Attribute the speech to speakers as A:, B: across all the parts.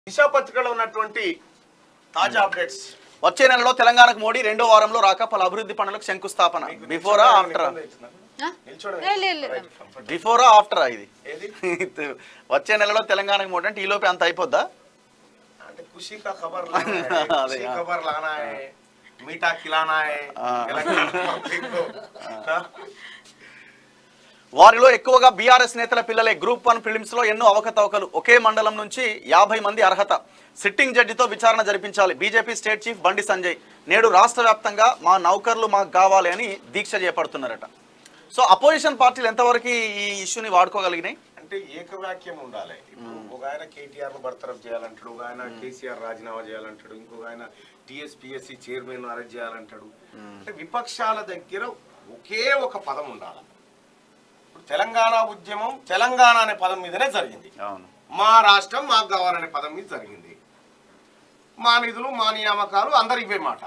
A: దిశ పత్రికలో ఉన్నటువంటి తాజా అప్డేట్స్
B: వచ్చే నెలలో తెలంగాణకు మోడీ రెండో వారంలో రాక పలు అభివృద్ధి పనులకు శంకుస్థాపన బిఫోరా ఆఫ్టరా
C: ఆ? లే, లే, లే.
B: బిఫోరా ఆఫ్టరా ఇది
A: ఏది
B: వచ్చే నెలలో తెలంగాణకు మోడీ అంటే ఈ లోపే అంత అయిపోద్దా
A: అంటే ఖుషీ కా ఖబర్ లానా హై,
B: అదే,
A: ఖుషీ
B: ఆ.
A: ఖబర్ లానా హై మీఠా ఖిలానా హై
B: ఆ.
A: తెలంగాణ public को. ఆ?
B: వారిలో ఎక్కువగా బీఆర్ఎస్ నేతల పిల్లలే గ్రూప్ వన్ ఫిలిమ్స్ లో ఎన్నో అవకతవకలు ఒకే మండలం నుంచి యాభై మంది అర్హత సిట్టింగ్ జడ్జితో విచారణ జరిపించాలి బీజేపీ స్టేట్ చీఫ్ బండి సంజయ్ నేడు రాష్ట్ర వ్యాప్తంగా మా నౌకర్లు మాకు కావాలి అని దీక్ష చేపడుతున్నారట సో అపోజిషన్ పార్టీలు ఎంతవరకు ఈ ఇష్యూని వాడుకోగలిగినాయి
A: అంటే ఏకవాక్యం ఉండాలి ఇప్పుడు ఒక ఆయన కేటీఆర్ ను బర్తరఫ్ చేయాలంటాడు ఒక ఆయన కేసీఆర్ రాజీనామా చేయాలంటాడు ఇంకొక ఆయన టీఎస్పీఎస్సీ చైర్మన్ అరెస్ట్ చేయాలంటాడు అంటే విపక్షాల దగ్గర ఒకే ఒక పదం ఉండాలి ఇప్పుడు తెలంగాణ ఉద్యమం తెలంగాణ అనే పదం మీదనే జరిగింది
B: అవును
A: మా రాష్ట్రం మాకు కావాలనే పదం మీద జరిగింది మా నిధులు మా నియామకాలు అందరు ఇవే మాట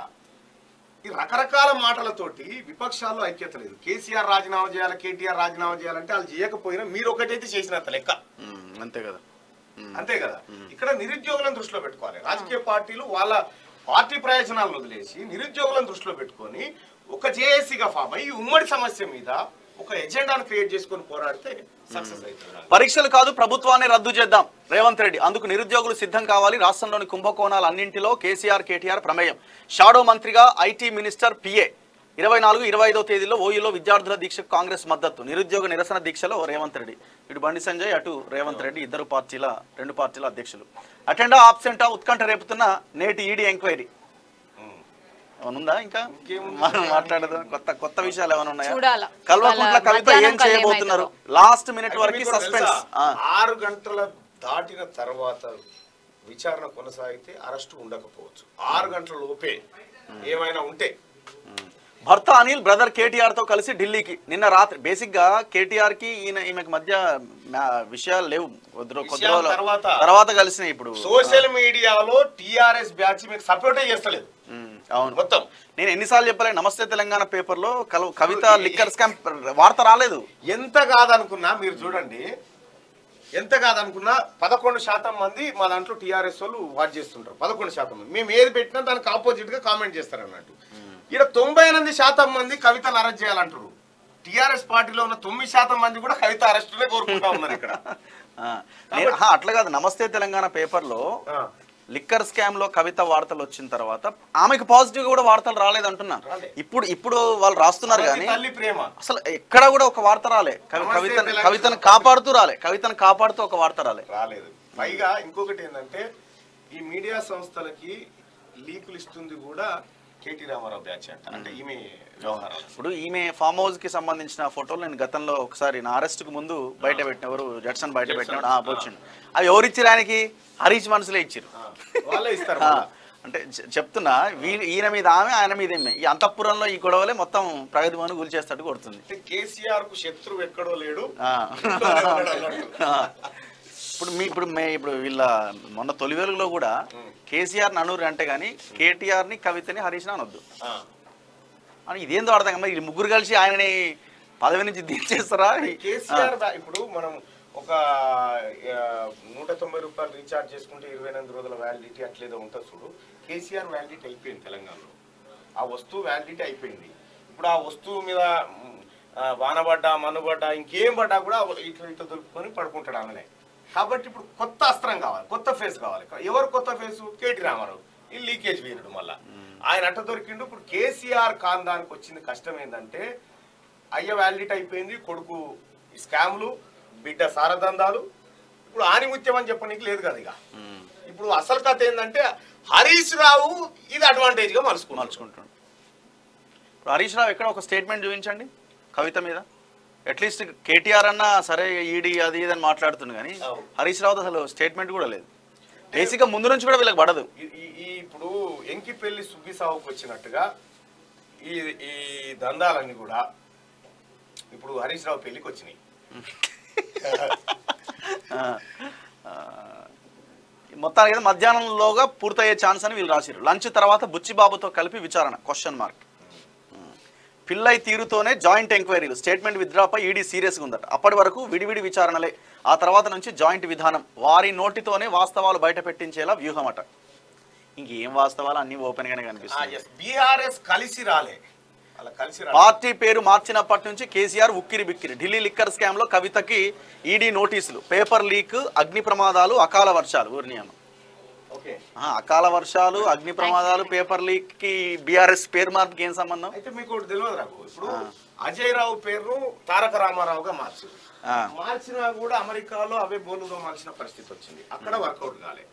A: ఈ రకరకాల మాటలతోటి విపక్షాల్లో ఐక్యత లేదు కేసీఆర్ రాజీనామా చేయాలి కేటీఆర్ రాజీనామా చేయాలంటే వాళ్ళు చేయకపోయినా మీరు ఒకటైతే చేసినంత లెక్క
B: ఉమ్, అంతే కదా ఉమ్,
A: అంతే కదా ఇక్కడ నిరుద్యోగులను దృష్టిలో పెట్టుకోవాలి రాజకీయ పార్టీలు వాళ్ళ పార్టీ ప్రయోజనాలను వదిలేసి నిరుద్యోగులను దృష్టిలో పెట్టుకొని ఒక జేఏసీగా ఫామ్ అయ్యి ఈ ఉమ్మడి సమస్య మీద ఒక ఎజెండాను క్రియేట్ చేసుకొని పోరాడితే సక్సెస్ అవుతుంది
B: పరీక్షలు కాదు ప్రభుత్వాన్ని రద్దు చేద్దాం రేవంత్ రెడ్డి అందుకు నిరుద్యోగులు సిద్ధం కావాలి రాష్ట్రంలోని కుంభకోణాలు అన్నింటిలో కేసీఆర్ కేటీఆర్ ప్రమేయం షాడో మంత్రిగా ఐటీ మినిస్టర్ పిఏ ఇరవై నాలుగు ఇరవై ఐదో తేదీలో ఓయూలో విద్యార్థుల దీక్షకు కాంగ్రెస్ మద్దతు నిరుద్యోగ నిరసన దీక్షలో రేవంత్ రెడ్డి ఇటు బండి సంజయ్ అటు రేవంత్ రెడ్డి ఇద్దరు పార్టీల రెండు పార్టీల అధ్యక్షులు అటెండా ఆబ్సెంటా ఉత్కంఠ రేపుతున్న నేటి ఈడీ ఎంక్వైరీ ఏమైనా ఉందా ఇంకా
A: ఇంకేముంది?
B: మనం మాట్లాడదాం కొత్త కొత్త విషయాలు ఏమైనా ఉన్నాయా
C: చూడాలా.
B: కల్వకుంట్ల
C: వాళ్ళ
B: కవిత
C: మధ్యాహ్నం
B: ఏం
C: కల్లా
B: చేయబోతున్నారు
C: ఏమవుతుందో.
B: లాస్ట్ మినిట్
A: అయితే
B: వరకు
A: మీకు ఒకటి
B: సస్పెన్స్
A: తెలుసా? ఆరు గంటల దాటిన తర్వాత విచారణ కొనసాగితే అరెస్ట్ ఉండకపోవచ్చు ఆరు గంటల లోపే ఏమైనా ఉంటే
B: భర్త అనిల్ బ్రదర్ కేటీఆర్ తో కలిసి ఢిల్లీకి నిన్న రాత్రి బేసిక్ గా కేటీఆర్ కి ఈయన ఈమెకి మధ్య మ్యా- విషయాలు లేవు కొద్ది రో- కొద్ది
A: విషయాల
B: రోజుల
A: తర్వాత.
B: తర్వాత కలిసినాయి ఇప్పుడు
A: సోషల్ మీడియాలో టిఆర్ఎస్ బ్యాచ్ మీకు సపోర్టే చేస్తలేదు
B: ఉమ్, అవును
A: మొత్తం
B: నేను ఎన్నిసార్లు చెప్పలే నమస్తే తెలంగాణ పేపర్ లో కల- కవిత లిక్కర్ స్కామ్ వార్త రాలేదు
A: ఎంత కాదనుకున్నా మీరు చూడండి ఎంత కాదనుకున్నా పదకొండు శాతం మంది మా దాంట్లో టీఆర్ఎస్ వాళ్ళు వాచ్ చేస్తుంటారు పదకొండు శాతం మంది మేము ఏది పెట్టినా దానికి ఆపోజిట్ గా కామెంట్ చేస్తారు అన్నట్టు ఇక్కడ తొంభై ఎనిమిది శాతం మంది కవితను అరెస్ట్ చేయాలంటారు టిఆర్ఎస్ పార్టీలో ఉన్న తొమ్మిది శాతం మంది కూడా కవిత అరెస్టునే కోరుకుంటా ఉన్నారు ఇక్కడ
B: ఆ, నేను- ఆహా, అట్లా కాదు నమస్తే తెలంగాణ పేపర్ లో
A: ఆ,
B: లిక్కర్ స్కామ్ లో కవిత వార్తలు వచ్చిన తర్వాత ఆమెకు పాజిటివ్ కూడా వార్తలు రాలేదు అంటున్నా
A: రాలే.
B: ఇప్పుడు ఇప్పుడు వాళ్ళు రాస్తున్నారు కానీ
A: తల్లి ప్రేమ
B: అసలు ఎక్కడ కూడా ఒక వార్త రాలే కవి-
A: నమస్తే
B: కవితను
A: తెలంగాణ.
B: కవితను కాపాడుతూ రాలే కవితను కాపాడుతూ ఒక వార్త రాలే
A: రాలేదు పైగా ఇంకొకటి ఏంటంటే ఈ మీడియా సంస్థలకి లీకులు ఇస్తుంది కూడా కేటీ రామారావు బ్యాచ్ అంట అంటే ఈమె వ్యవహారాలు
B: ఇప్పుడు ఈమె ఫామ్ హౌస్ కి సంబంధించిన ఫోటోలు నేను గతంలో ఒకసారి నా అరెస్ట్ కు ముందు బయట పెట్టిన ఎవరు జడ్సన్ బయట పెట్టినాడు ఆ, వచ్చిండు అవి ఎవరు ఇచ్చారు ఆయనకి హరీష్ మనసులే ఇచ్చారు
A: ఆ, వాళ్ళే ఇస్తారు
B: ఆ,
A: మళ్ళా.
B: అంటే చె- చెప్తున్నా వీ- ఈయన మీద ఆమె ఆయన మీద ఈమె ఈ అంతఃపురంలో ఈ గొడవలే మొత్తం ప్రగతి మను గుల్చేస్తాడు కొడుతుంది
A: అంటే కేసీఆర్ కు శత్రువు ఎక్కడో లేడు
B: ఆ.
A: ఇంట్లోనే ఉన్నాడు అన్నట్టు.
B: ఆ. ఇప్పుడు మీ ఇప్పుడు మే ఇప్పుడు వీళ్ళ మొన్న తొలి వెలుగులో కూడా కేసీఆర్ ననూరు అంటే కానీ కేటీఆర్ ని కవితని హరీష్ అనొద్దు
A: ఆ.
B: అని ఇదేందో అర్థం కాదు. మరి వీళ్ళు ముగ్గురు కలిసి ఆయనని పదవి నుంచి దించేస్తారా
A: కేసీఆర్ బ్యా- ఇప్పుడు మనం ఒక ఆ, నూట తొంభై రూపాయలు రీఛార్జ్ చేసుకుంటే ఇరవై ఎనిమిది రోజుల వ్యాలిడిటీ అట్లేదో ఉంటుంది చూడు కేసీఆర్ వ్యాలిడిటీ అయిపోయింది తెలంగాణలో ఆ వస్తువు వ్యాలిడిటీ అయిపోయింది ఇప్పుడు ఆ వస్తువు మీద మ్, ఆ, వాన పడ్డా మన్ను పడ్డా ఇంకేం పడ్డా కూడా ఇట్లా ఇట్లా దొరుకుకొని పడుకుంటాడు ఆమెనే కాబట్టి ఇప్పుడు కొత్త అస్త్రం కావాలి కొత్త ఫేస్ కావాలి ఎవరు కొత్త ఫేస్ కేటీ రామారావు ఈ లీకేజ్ వీరుడు మళ్ళా ఆయన అట్ట దొరికిండు ఇప్పుడు కేసీఆర్ ఖాన్దానికి వచ్చింది కష్టం ఏంటంటే అయ్య వ్యాలిడిటీ అయిపోయింది కొడుకు స్కామ్లు బిడ్డ సారదందాలు ఇప్పుడు ఆనిముత్యం అని చెప్పనీకి లేదు కదా ఇక ఇప్పుడు అసలు కథ ఏంటంటే హరీష్ రావు ఇది అడ్వాంటేజ్ గా మలుచుకున్నాడు
B: మలుచుకుంటాడు ఇప్పుడు హరీష్ రావు ఎక్కడ ఒక స్టేట్మెంట్ చూపించండి కవిత మీద అట్లీస్ట్ కేటీఆర్ అన్నా సరే ఈడీ అది ఇది అని మాట్లాడుతుంది కానీ
A: అవు.
B: హరీష్ రావు అసలు స్టేట్మెంట్ కూడా లేదు బేసిక్గా ముందు నుంచి కూడా వీళ్ళకి పడదు
A: ఈ- ఈ ఈ ఇప్పుడు ఎంకి పెళ్లి సుబ్బి సావుకు వచ్చినట్టుగా ఈ ఈ దందాలన్నీ కూడా ఇప్పుడు హరీష్ రావు పెళ్లికి వచ్చినాయి
B: ఆ, ఆ, మొత్తానికి అయితే మధ్యాహ్నంలోగా పూర్తయ్యే ఛాన్స్ అని వీళ్ళు రాసిరు లంచ్ తర్వాత బుచ్చిబాబుతో కలిపి విచారణ క్వశ్చన్ మార్క్ పిల్లై తీరుతోనే జాయింట్ ఎంక్వైరీలు స్టేట్మెంట్ విత్డ్రాపై ఈడీ సీరియస్గా ఉందట అప్పటి వరకు విడివిడి విచారణలే ఆ తర్వాత నుంచి జాయింట్ విధానం వారి నోటితోనే వాస్తవాలు బయట పెట్టించేలా వ్యూహం అట ఇంకేం వాస్తవాలు అన్ని ఓపెన్ గానే కనిపిస్తాయి
A: బీఆర్ఎస్ కలిసి రాలే అలా కలిసి రాలే
B: పార్టీ పేరు మార్చినప్పటి నుంచి కేసీఆర్ ఉక్కిరి బిక్కిరి ఢిల్లీ లిక్కర్ స్కామ్ లో కవితకి ఈడీ నోటీసులు పేపర్ లీక్ అగ్ని ప్రమాదాలు అకాల వర్షాలు ఊరిని అమ్మ.
A: ఓకే
B: ఆ, అకాల వర్షాలు అగ్ని ప్రమాదాలు పేపర్ లీక్ కి బీఆర్ఎస్ పేరు మార్పుకి ఏం సంబంధం
A: అయితే మీకు ఒకటి తెలియదు నాకు ఇప్పుడు అజయ్ రావు పేరును తారక రామారావుగా మార్చారు
B: ఆ.
A: మార్చినా కూడా అమెరికాలో అవే బోలుగా మార్చిన పరిస్థితి వచ్చింది అక్కడ వర్కౌట్ కాలే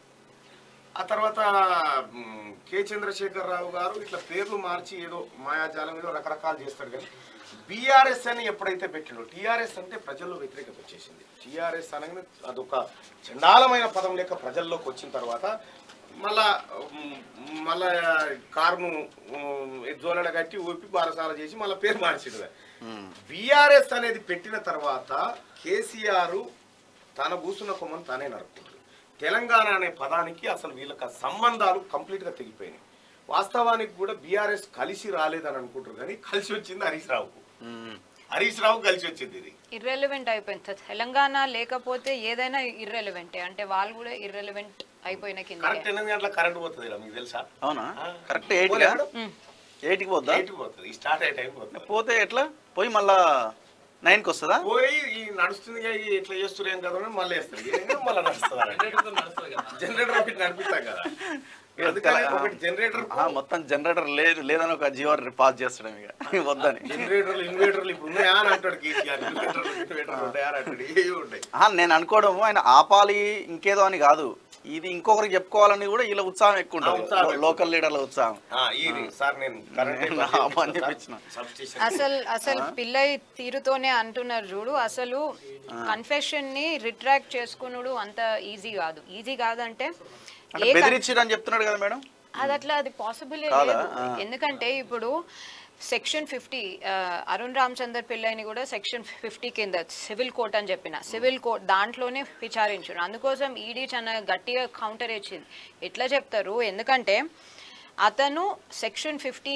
A: ఆ తర్వాత మ్, కె చంద్రశేఖర్ రావు గారు ఇట్లా పేర్లు మార్చి ఏదో మాయాజాలం ఏదో రకరకాలు చేస్తాడు కానీ బీఆర్ఎస్ అని ఎప్పుడైతే పెట్టిండో టీఆర్ఎస్ అంటే ప్రజల్లో వ్యతిరేకత వచ్చేసింది టీఆర్ఎస్ అనగానే అదొక చండాలమైన పదం లేక ప్రజల్లోకి వచ్చిన తర్వాత మళ్ళా మ్, మళ్ళా కారును జోలడ కట్టి ఊపి బారసాల చేసి మళ్ళీ పేరు మార్చిండు బీఆర్ఎస్ అనేది పెట్టిన తర్వాత కేసీఆర్ తన కూసున్న కొమ్మని తానే నరుపుకుంటాడు తెలంగాణ అనే పదానికి అసలు వీళ్ళకి ఆ సంబంధాలు కంప్లీట్గా తెగిపోయినాయి వాస్తవానికి కూడా బీఆర్ఎస్ కలిసి రాలేదని అనుకుంటారు కానీ కలిసి వచ్చింది హరీష్ రావుకు
B: ఉమ్.
A: హరీష్ రావు కలిసి వచ్చింది ఇది
C: ఇర్రెలవెంట్ అయిపోయింది సార్. తెలంగాణ లేకపోతే ఏదైనా ఇర్రెలవెంటే అంటే వాళ్ళు కూడా ఇర్రెలవెంట్ అయిపోయిన కింద
A: కరెక్ట్ ఎనిమిది గంటల కరెంట్ పోతుంది ఇలా మీకు తెలుసా
B: అవునా
A: ఆ.
B: కరెక్ట్ ఎయిట్
A: పోలే ఎప్పుడు?
B: ఎయిట్కి పోద్దా
A: ఎయిట్కి పోతుంది ఈ స్టార్ట్ అయ్యే టైం పోతుంది
B: పోతే ఎట్లా పోయి మళ్ళా నైన్కి వస్తుందా
A: పోయి ఈ నడుస్తుంది ఈ ఇట్లా చేస్తున్నారు ఏం కదా అని మళ్ళీ వేస్తారు ఏం మళ్ళీ నడుస్తుంది జనరేటర్ ఒకటి నడిపిస్తాం కదా అందుకని ఒకటి జనరేటర్
B: ఆ, మొత్తం జనరేటర్ లేదు లేదని ఒక జియో పాస్ చేస్తాడు ఇక వద్దని
A: జనరేటర్లు ఇన్వర్టర్లు ఇప్పుడు ఉన్నాయా అని అంటాడు కేసీఆర్ ఇన్వర్టర్లు ఇన్వర్టర్లు ఉంటాయా అని అంటాడు ఏవి ఉంటాయి
B: ఆహా, నేను అనుకోవడం ఆయన ఆపాలి ఇంకేదో అని కాదు ఇది ఇంకొకరికి చెప్పుకోవాలని కూడా వీళ్ళ ఉత్సాహం ఎక్కువ
A: ఆ, ఉత్సాహం
B: ఉంటుంది
A: ఎక్కువ.
B: లోకల్ లీడర్ల ఉత్సాహం
A: ఆ, ఇది సార్ నేను కరెంట్
B: నేను ఆ పని చెప్పించిన.
C: అసలు అసలు పిల్లై తీరుతోనే అంటున్నారు చూడు అసలు కన్ఫెషన్ ని రిట్రాక్ట్ చేసుకున్నాడు అంత ఈజీ కాదు ఈజీ కాదంటే
B: అంటే
C: ఏ
B: బెదిరించిరు అని చెప్తున్నాడు కదా మేడం
C: అది అట్లా అది పాసిబుల్
B: కాదా?
C: లేదు
B: ఆ.
C: ఎందుకంటే ఇప్పుడు సెక్షన్ ఫిఫ్టీ అరుణ్ రామచందర్ పిల్లైని కూడా సెక్షన్ ఫిఫ్టీ కింద సివిల్ కోర్ట్ అని చెప్పిన సివిల్ కోర్ట్ దాంట్లోనే విచారించారు అందుకోసం ఈడీ చాలా గట్టిగా కౌంటర్ ఇచ్చింది ఎట్లా చెప్తారు ఎందుకంటే అతను సెక్షన్ ఫిఫ్టీ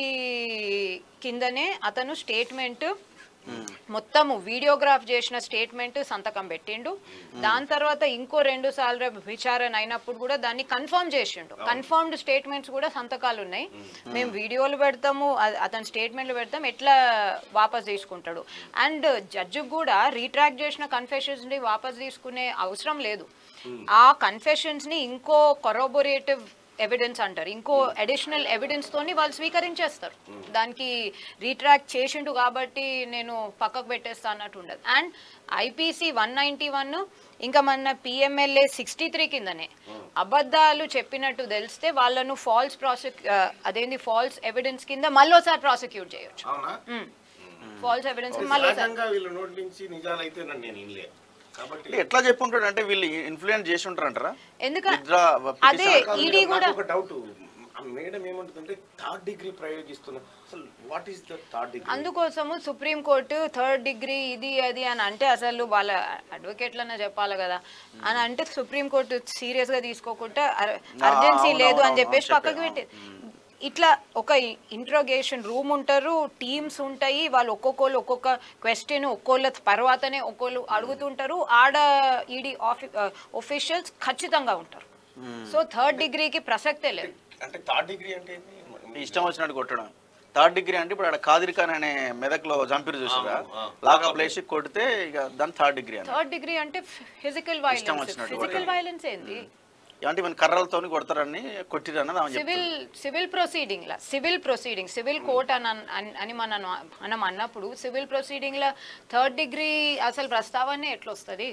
C: కిందనే అతను స్టేట్మెంట్ మొత్తము వీడియోగ్రాఫ్ చేసిన స్టేట్మెంట్ సంతకం పెట్టిండు దాని తర్వాత ఇంకో రెండు సార్లు విచారణ అయినప్పుడు కూడా దాన్ని కన్ఫర్మ్ చేసిండు కన్ఫర్మ్డ్ స్టేట్మెంట్స్ కూడా సంతకాలు ఉన్నాయి మేము వీడియోలు పెడతాము అ- అతని స్టేట్మెంట్లు పెడతాం ఎట్లా వాపస్ తీసుకుంటాడు అండ్ జడ్జి కూడా రీట్రాక్ట్ చేసిన కన్ఫెషన్స్ ని వాపస్ తీసుకునే అవసరం లేదు ఆ కన్ఫెషన్స్ ని ఇంకో కొరోబొరేటివ్ ఎవిడెన్స్ అంటారు ఇంకో అడిషనల్ ఎవిడెన్స్ తోని వాళ్ళు స్వీకరించేస్తారు దానికి రీట్రాక్ట్ చేసిండు కాబట్టి నేను పక్కకు పెట్టేస్తా అన్నట్టు ఉండదు and IPC one ninety one ఇంకా మన పిఎంఎల్ఏ సిక్స్టీ త్రీ కిందనే అబద్ధాలు చెప్పినట్టు తెలిస్తే వాళ్ళను ఫాల్స్ ప్రాసిక్ అదేంది ఫాల్స్ ఎవిడెన్స్ కింద మళ్ళోసారి ప్రాసిక్యూట్ చేయొచ్చు
A: అవునా
C: ఫాల్స్ ఎవిడెన్స్ మళ్ళోసారి
A: సహజంగా వీళ్ళ నోటి నుంచి నిజాలైతే నన్ను నేను వినలేదు కాబట్టి
B: అంటే ఎట్లా చెప్పుంటాడు అంటే వీళ్ళు ఇన్ఫ్లుయెన్స్ చేసి ఉంటారంటారా
C: ఎందుకంటే
B: Withdraw-
C: అదే
B: petition-
C: ఈడీ
A: నాకు
C: కూడా
A: ఒక డౌట్ మేడం ఏమంటుందంటే థర్డ్ డిగ్రీ ప్రయోగిస్తున్నా అసలు what is the third degree
C: అందుకోసము సుప్రీం కోర్టు థర్డ్ డిగ్రీ ఇది అది అని అంటే అసలు వాళ్ళ అడ్వకేట్లనే చెప్పాలి కదా అని అంటే సుప్రీం కోర్టు సీరియస్ గా తీసుకోకుండా అర్జెన్సీ
B: అవును,
C: లేదు
B: అవును,
C: అని చెప్పేసి
B: అవును,
C: పక్కకు పెట్టి ఇట్లా ఒక ఇంట్రోగేషన్ రూమ్ ఉంటారు టీమ్స్ ఉంటాయి వాళ్ళు ఒక్కొక్కరు ఒక్కొక్క క్వశ్చన్ ఒక్కోళ్ళ తర్వాతనే ఒక్కోళ్ళు అడుగుతుంటారు ఆడ ఈడీ ఆఫీ ఒఫీషియల్స్ ఖచ్చితంగా ఉంటారు సో థర్డ్ డిగ్రీకి ప్రసక్తే లేదు
A: అంటే థర్డ్ డిగ్రీ అంటే ఏంది?
B: ఇష్టం వచ్చినట్టు కొట్టడం థర్డ్ డిగ్రీ అంటే ఇప్పుడు ఆడ ఖాదిర్ ఖాన్ అనే మెదక్లో జంపిరు చూసారా
A: అవును, ఆ.
B: లాకప్ లేసి కొడితే ఇక దాని థర్డ్ డిగ్రీ అని
C: థర్డ్ డిగ్రీ అంటే ఫిజికల్
B: ఇష్టం
C: వైలెన్స్
B: వచ్చినట్టు
C: ఫిజికల్
B: కొట్టడం.
C: వైలెన్స్ ఏంది
B: అంటే మన కర్రలతోని కొడతారని కొట్టిరన్నది ఆమె చెప్తుంది
C: civil civil proceeding law civil proceeding civil court అని అన్- అన్- అని మనం మనం అన్నప్పుడు civil proceeding law third degree అసలు ప్రస్తావనే ఎట్లొస్తుంది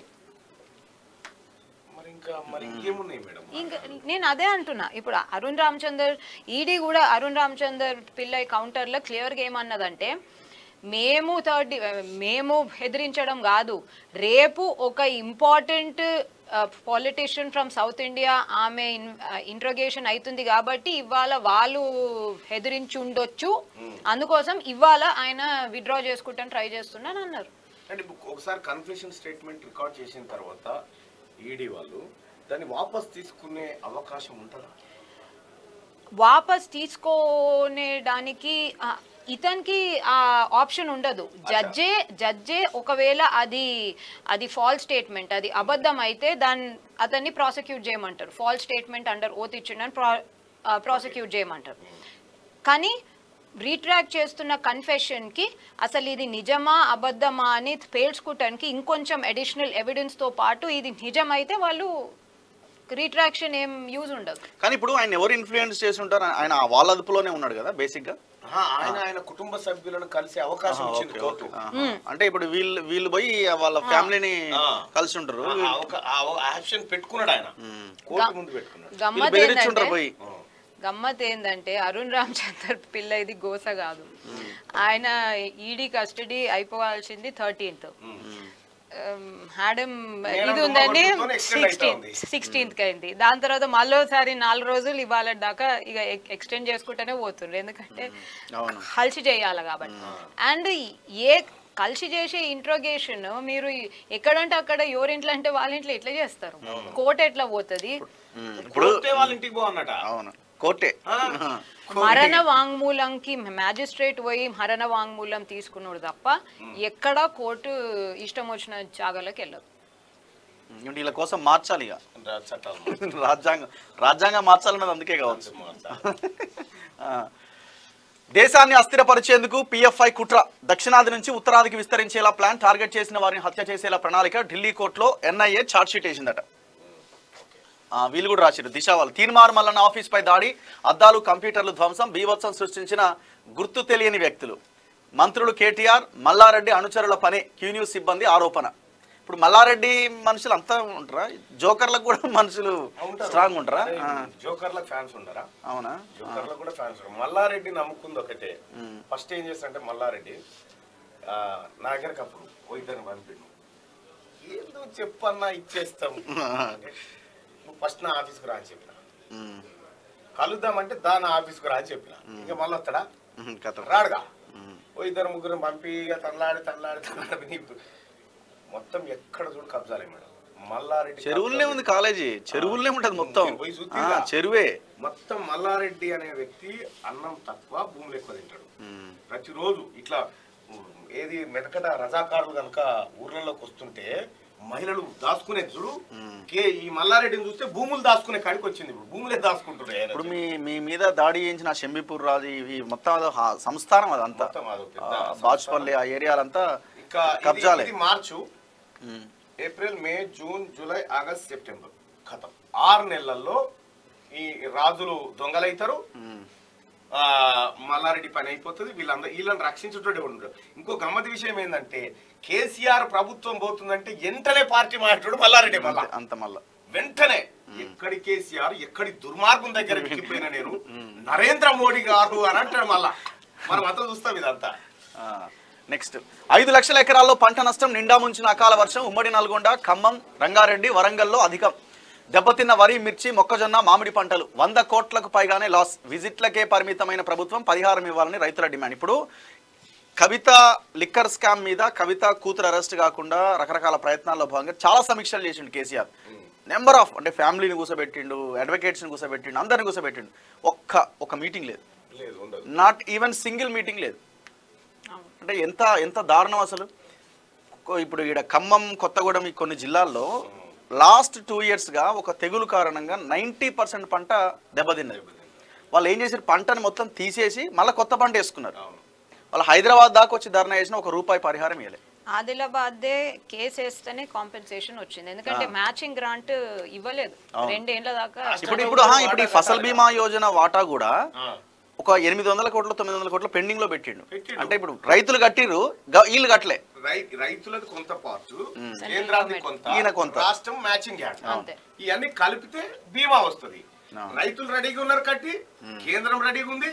A: మరి ఇంకా మరి ఇంకేమున్నాయి మేడం
C: ఇంకా నేను అదే అంటున్నా ఇప్పుడు అరుణ్ రామచందర్ ఈడీ కూడా అరుణ్ రామచందర్ పిల్లై కౌంటర్లో క్లియర్గా ఏమన్నదంటే మేము థర్డ్ మేము హెదిరించడం కాదు రేపు ఒక important politician from south India ఆమె ఇంట్రోగేషన్ అవుతుంది కాబట్టి ఇవాళ వాళ్ళు హెదిరించి ఉండొచ్చు అందుకోసం ఇవాళ ఆయన విత్డ్రా చేసుకుంటాను ట్రై చేస్తున్నాను అన్నారు
A: అంటే ఇప్పుడు ఒకసారి కన్ఫెషన్ స్టేట్మెంట్ రికార్డ్ చేసిన తర్వాత ఈడీ వాళ్ళు దాన్ని వాపస్ తీసుకునే అవకాశం ఉంటుందా
C: వాపస్ తీసుకునేడానికి ఆ, ఇతనికి ఆ ఆప్షన్ ఉండదు జడ్జే జడ్జే ఒకవేళ అది అది ఫాల్స్ స్టేట్మెంట్ అది అబద్ధం అయితే దాన్ని అతన్ని ప్రాసిక్యూట్ చేయమంటారు ఫాల్స్ స్టేట్మెంట్ అండర్ ఓత్ ఇచ్చిండని ప్రాసిక్యూట్ చేయమంటారు కానీ రీట్రాక్ట్ చేస్తున్న కన్ఫెషన్కి అసలు ఇది నిజమా అబద్ధమా అని పేల్చుకోవటానికి ఇంకొంచెం అడిషనల్ ఎవిడెన్స్తో పాటు ఇది నిజమైతే వాళ్ళు రీట్రాక్షన్ ఏం యూజ్ ఉండదు
B: కానీ ఇప్పుడు ఆయన ఎవరు ఇన్ఫ్లుయెన్స్ చేసి ఉంటారు ఆయన వాళ్ళ అదుపులోనే ఉన్నాడు కదా బేసిక్ గా
A: ఆహా, ఆయన ఆయన కుటుంబ సభ్యులను కలిసే అవకాశం ఇచ్చింది కోర్టు
B: ఆహా. అంటే ఇప్పుడు వీళ్ళు వీళ్ళు పోయి వాళ్ళ ఫ్యామిలీని
A: ఆ.
B: కలిసి ఉంటారు
A: ఆ, ఆ ఒక ఆ ఒక ఆప్షన్ పెట్టుకున్నాడు ఆయన కోర్టు ముందు పెట్టుకున్నాడు
B: వీళ్ళు
C: గమ్మత్
B: బెదిరించుంటారు
C: ఏంటంటే
B: పోయి
C: గమ్మత్ ఏంటంటే అరుణ్ రామచందర్ పిల్ల ఇది గోస కాదు ఆయన ఈడీ కస్టడీ అయిపోవాల్సింది థర్టీన్త్ హ్యాడమ్
A: నేరం
C: ఇది ఉందని
A: దుమ్మబడుతూనే extend అవుతా ఉంది.
C: సిక్స్టీన్త్ సిక్స్టీన్త్ కి అయింది దాని తర్వాత మళ్ళోసారి నాలుగు రోజులు ఇవాళ దాకా ఇక ఎక్స్టెండ్ చేసుకుంటూనే పోతుండ్రు ఎందుకంటే
B: అవును
C: కలిసి చేయాలి కాబట్టి అండ్ ఏ కలిసి చేసే ఇంట్రోగేషన్ మీరు ఎక్కడంటే అక్కడ ఎవరింట్లో అంటే వాళ్ళ ఇంట్లో ఎట్లా చేస్తారు కోర్టు ఎట్లా పోతుంది
B: ఉమ్, ఇప్పుడు
A: కోర్టే వాళ్ళ ఇంటికి పో అన్నట
B: అవును కోర్టే
A: ఆ,
C: మరణ వాంగ్మూలంకి మ్యాజిస్ట్రేట్ పోయి మరణ వాంగ్మూలం తీసుకున్నాడు తప్ప ఎక్కడ కోర్టు ఇష్టం వచ్చిన జాగాలోకి వెళ్ళదు
B: ఇంక వీళ్ళ కోసం మార్చాలి ఇక
A: రా- చట్టాలు
B: రాజ్యాంగం రాజ్యాంగం మార్చాలన్నది అందుకే కావచ్చు
A: మార్చాలి.
B: ఆ. దేశాన్ని అస్థిరపరిచేందుకు పిఎఫ్ఐ కుట్ర దక్షిణాది నుంచి ఉత్తరాదికి విస్తరించేలా ప్లాన్ టార్గెట్ చేసిన వారిని హత్య చేసేలా ప్రణాళిక ఢిల్లీ కోర్టులో ఎన్ఐఏ ఛార్జ్షీట్ వేసిందట ఆ, వీళ్ళు కూడా రాశారు దిశ వాళ్ళు తీర్మార్ మల్లన్న ఆఫీస్ పై దాడి అద్దాలు కంప్యూటర్లు ధ్వంసం బీభత్సం సృష్టించిన గుర్తు తెలియని వ్యక్తులు మంత్రులు కేటీఆర్ మల్లారెడ్డి అనుచరుల పనే క్యూన్యూస్ సిబ్బంది ఆరోపణ ఇప్పుడు మల్లారెడ్డి మనుషులు అంతా ఉంటారా జోకర్లకు కూడా మనుషులు
A: ఉంటారు.
B: స్ట్రాంగ్ ఉంటారా
A: అదే
B: ఆ,
A: జోకర్లకు ఫ్యాన్స్ ఉండరా
B: అవునా
A: జోకర్లకు కూడా ఫ్యాన్స్ ఉండరు మల్లారెడ్డి నమ్ముకుంది ఒకటే ఫస్ట్ ఏం చేస్తాడంటే మల్లారెడ్డి ఆ, నా దగ్గరకు అప్పుడు ఓ ఇద్దరిని పంపిండు ఏదో చెప్పన్నా ఇచ్చేస్తాం అంటే, నువ్వు ఫస్ట్ నా ఆఫీస్కి రా అని చెప్పిన
B: ఉమ్,
A: కలుద్దామంటే దా నా ఆఫీస్కి రా అని చెప్పిన ఇంకా మళ్ళీ వస్తాడా
B: ఉమ్, కథ
A: రాడుగా ఓ ఇద్దరు ముగ్గురు పంపి ఇక తల్లాడి తల్లాడి తల్లాడి నీకు మొత్తం ఎక్కడ చూడు కబ్జాలే మేడం మల్లారెడ్డి
B: చెరువులనే
A: కబ్జాలు.
B: ఉంది కాలేజీ చెరువులనే ఉంటది మొత్తం
A: నేను పోయి
B: ఆ,
A: చూస్తుందా?
B: చెరువే
A: మొత్తం మల్లారెడ్డి అనే వ్యక్తి అన్నం తక్కువ భూములు ఎక్కువ తింటాడు
B: ఉమ్,
A: ప్రతిరోజు ఇట్లా ఉమ్, ఏది మెదకట రజాకారులు కనుక ఊర్లలోకి వస్తుంటే మహిళలు దాచుకునే చూడు కే ఈ మల్లారెడ్డిని చూస్తే భూములు దాచుకునే కాడికి వచ్చింది ఇప్పుడు భూములే దాచుకుంటున్నాయి ఆయన.
B: ఇప్పుడు మీ మీ మీద దాడి చేయించిన షంబిపూర్ రాజు ఇవి మొత్తం అదో హా- సంస్థానం అదంతా
A: మొత్తం అదో పెద్ద
B: ఆ, బాచుపల్లి ఆ ఏరియాలంతా
A: ఇంకా ఇది-
B: కబ్జాలే
A: ఇది మార్చు
B: ఉమ్,
A: April May June July August September కథం ఆరు నెలల్లో ఈ రాజులు దొంగలైతారు
B: ఉమ్,
A: ఆ, మల్లారెడ్డి పని అయిపోతుంది వీళ్ళందరూ వీళ్ళని రక్షించేటోడే ఉండడు ఇంకో గమ్మతి విషయం ఏంటంటే కేసీఆర్ ప్రభుత్వం పోతుందంటే వెంటనే పార్టీ మాట్లాడు మల్లారెడ్డి మళ్ళా
B: అంతే- అంత మళ్ళా
A: వెంటనే ఎక్కడి కేసీఆర్ ఎక్కడి దుర్మార్గం దగ్గర ఎక్కిపోయినా నేను నరేంద్ర మోడీ గారు అని అంటాడు మళ్ళా మనం అంతా చూస్తాం ఇదంతా
B: నెక్స్ట్ ఐదు లక్షల ఎకరాల్లో పంట నష్టం నిండా ముంచిన అకాల వర్షం ఉమ్మడి నల్గొండ ఖమ్మం రంగారెడ్డి వరంగల్లో అధికం దెబ్బతిన్న వరి మిర్చి మొక్కజొన్న మామిడి పంటలు వంద కోట్లకు పైగానే లాస్ విజిట్లకే పరిమితమైన ప్రభుత్వం పరిహారం ఇవ్వాలని రైతుల డిమాండ్ ఇప్పుడు కవిత లిక్కర్ స్కామ్ మీద కవిత కూతురు అరెస్ట్ కాకుండా రకరకాల ప్రయత్నాల్లో భాగంగా చాలా సమీక్షలు చేసిండు కేసీఆర్ నెంబర్ ఆఫ్ అంటే ఫ్యామిలీని కూర్చోబెట్టిండు అడ్వకేట్స్ని కూర్చోబెట్టిండు అందరిని కూర్చోబెట్టిండు ఒక్క ఒక మీటింగ్ లేదు
A: లేదు ఉండదు
B: నాట్ ఈవెన్ సింగిల్ మీటింగ్ లేదు అంటే ఎంత ఎంత దారుణం అసలు కొ- ఇప్పుడు ఇక్కడ ఖమ్మం కొత్తగూడెం ఈ కొన్ని జిల్లాల్లో లాస్ట్ టూ ఇయర్స్గా ఒక తెగులు కారణంగా నైంటీ పర్సెంట్ పంట దెబ్బతిన్నది వాళ్ళు ఏం చేశారు పంటని మొత్తం తీసేసి మళ్ళీ కొత్త పంట వేసుకున్నారు
A: అవును
B: వాళ్ళు హైదరాబాద్ దాకా వచ్చి ధర్నా చేసిన ఒక రూపాయి పరిహారం ఇవ్వలే
C: ఆదిలాబాదే కేసు వేస్తేనే కాంపెన్సేషన్ వచ్చింది ఎందుకంటే మ్యాచింగ్ గ్రాంట్ ఇవ్వలేదు రెండేళ్ల దాకా
B: ఇప్పుడు ఇప్పుడు ఆహా, ఇప్పుడు ఈ ఫసల్ బీమా యోజన వాటా కూడా
A: ఆ.
B: ఒక ఎనిమిది వందల కోట్లు తొమ్మిది వందల కోట్లు పెండింగ్ లో పెట్టిండు
A: పెట్టిండు.
B: అంటే ఇప్పుడు రైతులు కట్టిర్రు గ- వీళ్ళు కట్టలే
A: రై- రైతులది కొంత పార్ట్ కేంద్రానికి కొంత
B: ఈయన కొంత.
A: రాష్ట్రం మ్యాచింగ్ యాడ్
C: అంతే.
A: ఇవన్నీ కలిపితే బీమా వస్తుంది
B: ఆ.
A: రైతులు రెడీగా ఉన్నారు కట్టి కేంద్రం రెడీగా ఉంది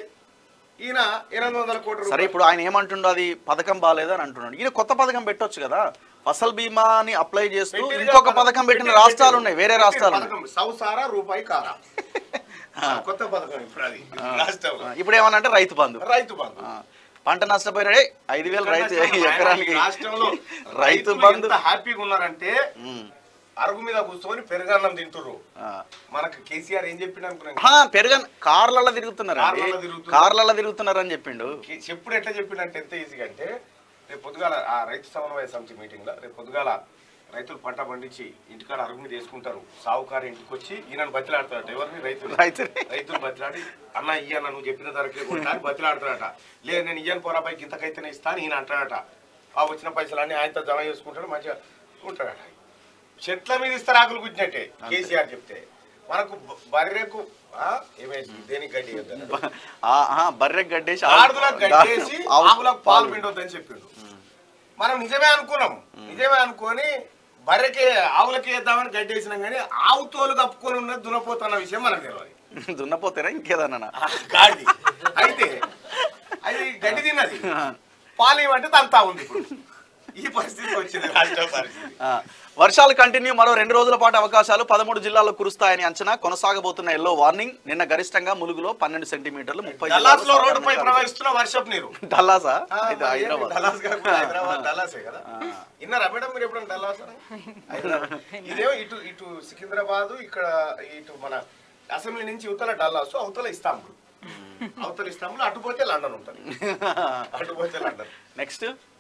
A: ఈయన ఎనిమిది వందల కోట్ల
B: సరే
A: రూపాయలు
B: ఇప్పుడు ఆయన ఏమంటుండో అది పథకం బాగాలేదు అని అంటున్నాడు ఈయన కొత్త పథకం పెట్టొచ్చు కదా ఫసల్ బీమాని అప్లై చేస్తూ
A: పెట్టిరుగా
B: ఇంకొక
A: పథకం,
B: పథకం పెట్టిన
A: పెట్టిరు,
B: రాష్ట్రాలు
A: పెట్టిరు.
B: ఉన్నాయి వేరే
A: పెట్టిరు
B: రాష్ట్రాలు ఉన్నాయి
A: పథకం. సౌసారా రూపాయి కారా కొత్త పథకం ఇప్పుడు అది రాష్ట్రంలో
B: ఇప్పుడు ఏమనంటే రైతు బంధు
A: రైతు బంధు
B: ఆ, పంట నష్టపోయినాడే ఐదు వేలు రైతు ఎకరానికి
A: ఈ రాష్ట్రంలో
B: రైతు
A: రైతులు
B: బంధు
A: ఎంత హ్యాపీగా ఉన్నారంటే
B: ఉమ్,
A: అరుగు మీద కూర్చొని పెరుగన్నం తింటుర్రు
B: ఆ.
A: మనకు కేసీఆర్ ఏం చెప్పిండు అనుకున్నాం
B: హా, పెరగన్ కార్లలో తిరుగుతున్నారు
A: కార్లలో తిరుగుతున్నారు.
B: కార్లలో తిరుగుతున్నారు అని చెప్పిండు
A: కే- చెప్పుడు ఎట్లా చెప్పిండంటే ఎంత ఈజీగా అంటే రేపు పొద్దుగాల ఆ రైతు సమన్వయ సమితి మీటింగ్ లో రేపు పొద్దుగాల రైతులు పంట పండించి ఇంటికాడ అరుగు మీద వేసుకుంటారు సావుకారు ఇంటికి వచ్చి ఈయనను బతిలాడతాడట ఎవరిని రైతులు
B: రైతుని.
A: రైతులు బతిలాడి అన్న ఇయ్యన్న నువ్వు చెప్పిన ధరకే కొంటా అని బతిలాడతాడట లేదు నేను ఇయ్యను పోరాబాయి ఇంతకైతేనే ఇస్తాను ఈయన అంటాడట ఆ వచ్చిన పైసలు అన్ని ఆయనతో జమ చేసుకుంటాడు మంచిగా ఉంటాడట చెట్ల మీద ఇస్తారు ఆకులు గుచ్చినట్టే కేసీఆర్ చెప్తే మనకు బ- బర్రెకు ఆ, ఏమేసి దేనికి గడ్డి ఇయ్యొద్దు.
B: ఆ, ఆ, బర్రె గడ్డేసి
A: ఆడుదలకు గడ్డేసి
B: ఆవు-
A: ఆవులకు పాలు పిండొద్దని చెప్పిండు మనం నిజమే అనుకున్నాం నిజమే అనుకొని బర్రెకి ఆవులకి వేద్దామని గడ్డేసినాం కానీ ఆవు తోలు కప్పుకొని ఉన్నది దున్నపోతున్న విషయం మనకు తెలియదు
B: దున్నపోతారా ఇంకేదన్నా
A: ఆ గాడి అయితే అది గడ్డి తిన్నది పాలు ఇవ్వంటే తంతా ఉంది ఇప్పుడు ఈ పరిస్థితి వచ్చింది రాష్ట్ర పరిస్థితి
B: ఆ, వర్షాలు కంటిన్యూ మరో రెండు రోజుల పాటు అవకాశాలు పదమూడు జిల్లాల్లో కురుస్తాయని అంచనా కొనసాగబోతున్న ఎల్లో వార్నింగ్ నిన్న గరిష్టంగా ములుగులో పన్నెండు సెంటీమీటర్లు ముప్పై
A: డల్లాస్ లో
B: జిల్లాల్లో
A: రోడ్డుపై
B: సాధారణంగా
A: ప్రవహిస్తున్న వర్షపు నీరు
B: డల్లాసా
A: ఆ,
B: ఇది
A: మరి
B: హైదరాబాద్
A: డల్లాస్ కాకుండా హైదరాబాద్ డల్లాసే కదా ఇన్నారా మేడం మీరు ఎప్పుడైనా డల్లాస్ హైదరాబాద్ ఇదేమో ఇటు ఇటు సికింద్రాబాద్ ఇక్కడ ఇటు మన అసెంబ్లీ నుంచి ఇవతల డల్లాస్ అవతల ఇస్తాంబుల్ అవతల ఇస్తాంబుల్ అటు పోతే లండన్ ఉంటుంది అటు పోతే లండన్
B: నెక్స్ట్